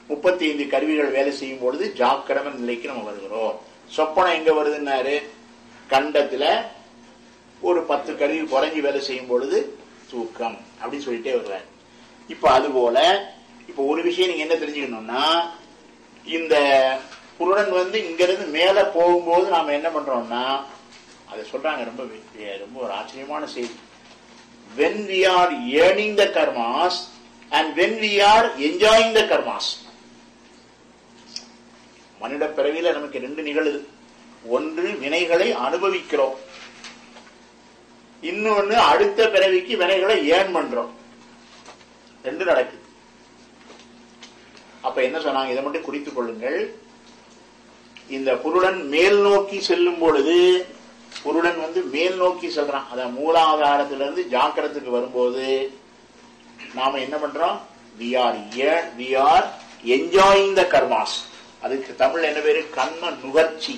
முப்பத்தி ஐந்து கருவிகள் வேலை செய்யும் பொழுது ஜாக்கிரம நிலைக்கு நம்ம வருகிறோம் சொப்பனம் எங்க வருதுன்னாரு கண்டத்துல ஒரு பத்து கருவி குறைஞ்சி வேலை செய்யும் பொழுது தூக்கம் அப்படின்னு சொல்லிட்டே வருவார் இப்ப அது போல இப்ப ஒரு விஷயம் நீங்க என்ன தெரிஞ்சுக்கணும்னா இந்த புருடன் வந்து இங்க இருந்து மேல போகும்போது நாம என்ன பண்றோம்னா அதை சொல்றாங்க ரொம்ப வி- ரொம்ப ஒரு ஆச்சரியமான செய்தி when we are earning the karmas and when we are enjoying the karmas மனித பிறவியில நமக்கு ரெண்டு நிகழுது ஒன்று வினைகளை அனுபவிக்கிறோம் இன்னொன்னு அடுத்த பிறவிக்கு வினைகளை ஏன் பண்றோம் ரெண்டு நடக்குது அப்ப என்ன சொன்னாங்க இதை மட்டும் குறித்துக் கொள்ளுங்கள் இந்த புருடன் மேல் நோக்கி செல்லும் பொழுது புருடன் வந்து மேல் நோக்கி செல்றான் அத மூலாதாரத்திலிருந்து ஜாக்கிரத்துக்கு வரும்போது நாம என்ன பண்றோம் we are we are enjoying the karmas அதுக்கு தமிழ் என்ன பேரு கர்ம நுகர்ச்சி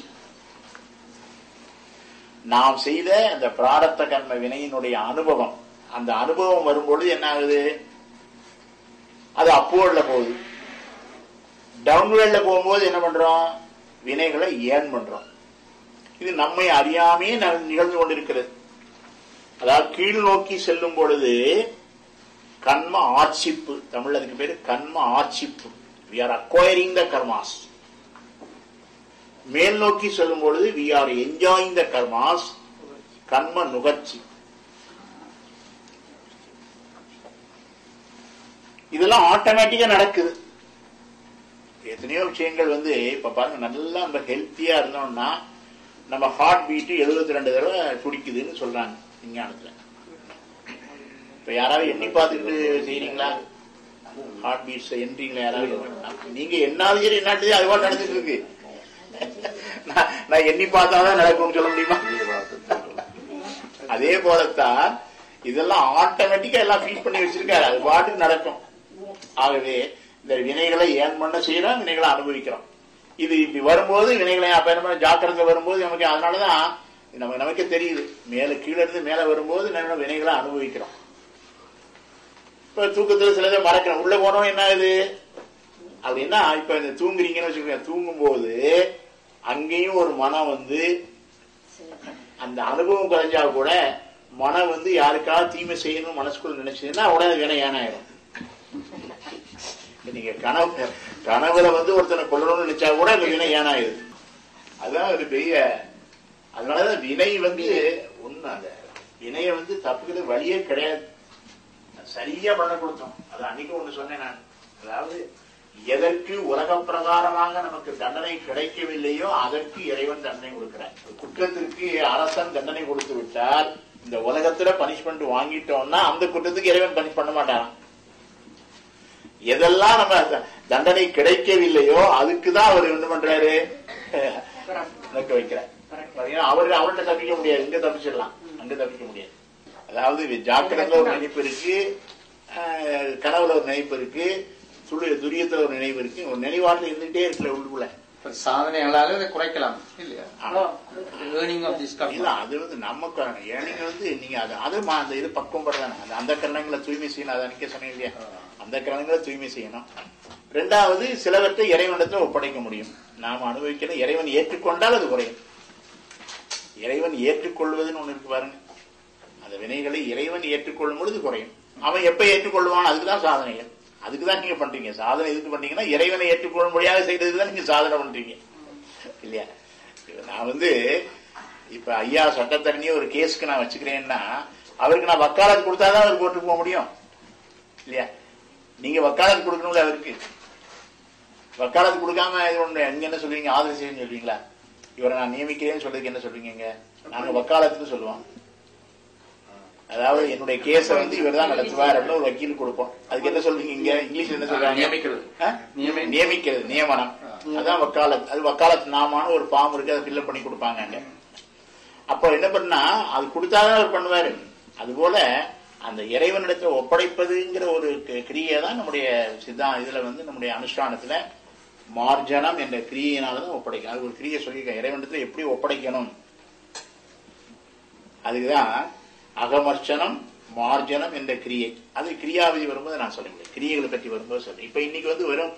நாம் செய்த அந்த பிராரத்த கர்ம வினையினுடைய அனுபவம் அந்த அனுபவம் வரும்பொழுது என்ன ஆகுது அது அப்போர்ல போகுது டவுன்வேர்ட்ல போகும்போது என்ன பண்றோம் வினைகளை ஏன் பண்றோம் இது நம்மை அறியாமே ந- நிகழ்ந்து கொண்டிருக்கிறது அதாவது கீழ் நோக்கி செல்லும் பொழுது கர்ம ஆட்சிப்பு தமிழ் அதுக்கு பேரு கர்ம ஆட்சிப்பு we are acquiring the karmas மேல் நோக்கி செல்லும் பொழுது we are enjoying the karmas கர்ம நுகர்ச்சி இதெல்லாம் ஆட்டோமேட்டிக்கா நடக்குது எத்தனையோ விஷயங்கள் வந்து இப்ப பாருங்க நல்லா நம்ம ஹெல்த்தியா இருந்தோம்னா நம்ம ஹார்ட் பீட் 72 ரெண்டு தடவை துடிக்குதுன்னு சொல்றாங்க விஞ்ஞானத்துல இப்ப யாராவது எண்ணி பார்த்துட்டு செய்யறீங்களா ஹார்ட் பீட்ஸ் எண்றீங்களா யாராவது நீங்க என்னாலும் சரி என்னாட்டு அது பாட்டு நடந்துட்டு இருக்கு நான் நான் எண்ணி பார்த்தாதான் நடக்கும்னு சொல்ல முடியுமா அதே போலத்தான் இதெல்லாம் ஆட்டோமேட்டிக்கா எல்லாம் ஃபீட் பண்ணி வச்சிருக்காரு அது பாட்டுக்கு நடக்கும் ஆகவே இந்த வினைகளை ஏன் பண்ண செய்யறோம் வினைகளை அனுபவிக்கிறோம் இது இப்படி வரும்போது வினைகளை அப்ப என்ன பண்ண ஜாக்கிரதை வரும்போது நமக்கு அதனாலதான் நம்ம நமக்கே தெரியுது மேல கீழே இருந்து மேல வரும்போது நம்ம வினைகளை அனுபவிக்கிறோம் இப்ப தூக்கத்துல சிலதை மறக்கிறோம் உள்ள போனோம் என்ன ஆகுது அப்படின்னா இப்ப இந்த தூங்குறீங்கன்னு வச்சுக்கோங்க தூங்கும் போது அங்கேயும் ஒரு மனம் வந்து அந்த அனுபவம் குறைஞ்சா கூட மனம் வந்து யாருக்காவது தீமை செய்யணும் மனசுக்குள்ள நினைச்சதுன்னா உடனே வினை ஏனாயிரும் நீங்க கனவு கனவுல வந்து ஒருத்தனை கொல்லணும்னு நினைச்சா கூட அந்த வினை ஏனாயிருது அதுதான் ஒரு பெரிய அதனாலதான் வினை வந்து ஒண்ணு அந்த வினையை வந்து தப்புக்கிறது வழியே கிடையாது சரியா பண்ண கொடுத்தோம் அது அன்னைக்கு ஒண்ணு சொன்னேன் நான் அதாவது எதற்கு உலக பிரகாரமாக நமக்கு தண்டனை கிடைக்கவில்லையோ அதற்கு இறைவன் தண்டனை கொடுக்கிறார் குற்றத்திற்கு அரசன் தண்டனை கொடுத்து விட்டால் இந்த உலகத்துல பனிஷ்மெண்ட் வாங்கிட்டோம்னா அந்த குற்றத்துக்கு இறைவன் பனிஷ் பண்ண மாட்டான் எதெல்லாம் நம்ம த- தண்டனை கிடைக்கவில்லையோ அதுக்கு தான் அவர் என்ன பண்றாரு நடக்க வைக்கிறார் பாத்தீங்கன்னா அவரு அவர்கிட்ட தப்பிக்க முடியாது இங்க தப்பிச்சிடலாம் அங்க தப்பிக்க முடியாது அதாவது இது ஜாக்கிரதையில ஒரு நினைப்பு இருக்கு ஆஹ், கனவுல ஒரு நினைப்பு இருக்கு சுழி துரியத்துல ஒரு நினைவு இருக்கு ஒரு நினைவாட்டில் இருந்துட்டே இருக்குல்ல உள்ளுக்குள்ள இப்ப சாதனைகளால இதை குறைக்கலாம் இல்லையா ஆமா. ஏர்னிங் ஆஃப் திஸ் இல்ல அது வந்து நமக்கு ஏனிங்க வந்து நீங்க அது அது மா- அந்த இது பக்குவம் படுறாங்க அந்த அந்த கரணங்களை தூய்மை செய்யணும் அதை அன்னைக்கே சொன்னீங்க இல்லையா அந்த கரணங்களை தூய்மை செய்யணும் ரெண்டாவது சிலவற்றை இறைவனிடத்துல ஒப்படைக்க முடியும் நாம அனுபவிக்கணும் இறைவன் ஏற்றுக்கொண்டால் அது குறையும் இறைவன் ஏற்றுக்கொள்வதுன்னு ஒண்ணு இருக்கு பாருங்க அந்த வினைகளை இறைவன் ஏற்றுக்கொள்ளும் பொழுது குறையும் அவன் எப்ப ஏற்றுக்கொள்வான் அதுக்குதான் சாதனைகள் அதுக்குதான் நீங்க பண்றீங்க சாதனை எதுக்கு பண்றீங்கன்னா இறைவனை ஏற்றுக்கொள்ளும்படியாக செய்யறதுக்கு தான் நீங்க சாதனை பண்றீங்க இல்லையா இப்ப நான் வந்து இப்ப ஐயா சட்டத்தரணியே ஒரு கேஸ்க்கு நான் வச்சுக்கிறேன்னா அவருக்கு நான் வக்காலத்து கொடுத்தாதான் அவர் கோர்ட்டுக்கு போக முடியும் இல்லையா நீங்க வக்காலத்து கொடுக்கணும்ல அவருக்கு வக்காலத்து கொடுக்காம இது ஒண்ணு எங்க என்ன சொல்லுவீங்க ஆதரவு செய்யணும்னு சொல்லுவீங்களா இவரை நான் நியமிக்கிறேன்னு சொல்றதுக்கு என்ன சொல்றீங்க இங்க? நாங்க வக்காலத்துன்னு சொல்லுவோம் அதாவது என்னுடைய கேஸ வந்து இவர் தான் நடத்துவார் அப்படின்னு ஒரு வக்கீல் கொடுப்போம் அதுக்கு என்ன சொல்றீங்க இங்க இங்கிலீஷ்ல என்ன சொல்றாங்க நியமிக்கிறது. ஆ? நியமி- நியமிக்கிறது நியமனம் அதான் வக்காலத் அது வக்காலத் நாமான்னு ஒரு ஃபார்ம் இருக்கு அதை ஃபில்அப் பண்ணி கொடுப்பாங்க அங்க அப்போ என்ன பண்ணா அது கொடுத்தாதான் அவர் பண்ணுவாரு அதுபோல அந்த இறைவனிடத்துல ஒப்படைப்பதுங்கிற ஒரு க- கிரியை தான் நம்முடைய சித்தா இதுல வந்து நம்முடைய அனுஷ்டானத்துல மார்ஜனம் என்ற கிரியையினாலதான் ஒப்படைக்கணும் அது ஒரு கிரியை சொல்லியிருக்கேன் இறைவனிடத்துல எப்படி ஒப்படைக்கணும் அதுக்குதான் அகமர்ச்சனம் மார்ஜனம் என்ற கிரியை அது கிரியாவதி வரும்போது நான் சொல்ல முடியும் கிரியைகளை பற்றி வரும்போது சொல்றேன் இப்ப இன்னைக்கு வந்து வெறும்